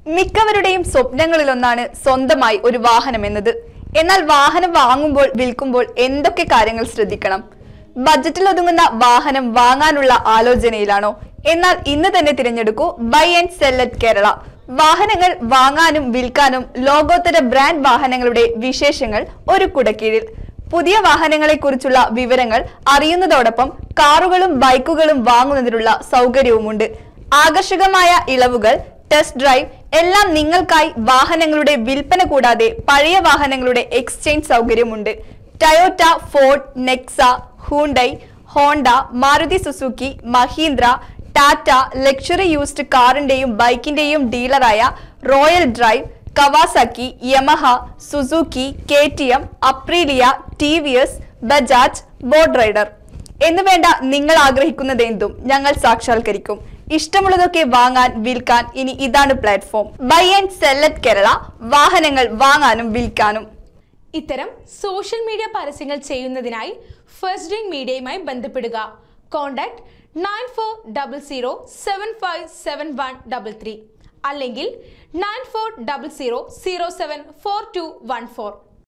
മിക്കവരുടെയും സ്വപ്നങ്ങളിലൊന്നാണ് സ്വന്തമായി ഒരു വാഹനം എന്നത് എന്നാൽ വാഹനം വാങ്ങുമ്പോൾ വിൽക്കുമ്പോൾ എന്തൊക്കെ കാര്യങ്ങൾ ശ്രദ്ധിക്കണം ബജറ്റിൽ ഒതുങ്ങുന്ന വാഹനം വാങ്ങാനുള്ള ആലോചനയിലാണോ എന്നാൽ ഇന്ന് തന്നെ തിരഞ്ഞെടുക്കൂ buy and sell at Kerala വാഹനങ്ങൾ വാങ്ങാനും വിൽക്കാനും ലോകോത്തര ബ്രാൻഡ് വാഹനങ്ങളുടെ വിശേഷങ്ങൾ ഒരു കുടക്കീഴിൽ പുതിയ വാഹനങ്ങളെ കുറിച്ചുള്ള വിവരങ്ങൾ അറിയുന്നതോടൊപ്പം കാറുകളും ബൈക്കുകളും വാങ്ങുന്നതിനുള്ള സൗകര്യവുമുണ്ട് ആകർഷകമായ ഇളവുകൾ ടെസ്റ്റ് ഡ്രൈവ് എല്ലാം നിങ്ങൾക്കായി വാഹനങ്ങളുടെ വിൽപ്പന കൂടാതെ പഴയ വാഹനങ്ങളുടെ എക്സ്ചേഞ്ച് സൗകര്യമുണ്ട് Toyota Ford Nexa Hyundai Honda Maruti Suzuki Mahindra Tata luxury used കാറിന്റെയും ബൈക്കിന്റെയും ഡീലറായ Royal Drive Kawasaki Yamaha Suzuki K T M Aprilia T V S Bajaj board rider എന്നുവേണ്ട നിങ്ങൾ ആഗ്രഹിക്കുന്നതെന്തും ഞങ്ങൾ സാക്ഷാത്കരിക്കും ഇഷ്ടമുള്ളതൊക്കെ വാങ്ങാൻ വിൽക്കാൻ ഇനി ഇതാണ് platform buy and sell at Kerala വാഹനങ്ങൾ വാങ്ങാനും വിൽക്കാനും ഇത്തരം സോഷ്യൽ മീഡിയ പരസ്യങ്ങൾ ചെയ്യുന്നതിനായി ഫസ്റ്റ് ഡ്രിങ്ക് മീഡിയയുമായി ബന്ധപ്പെടുക contact nine four double zero seven five seven one double three അല്ലെങ്കിൽ nine four double zero zero seven four two one four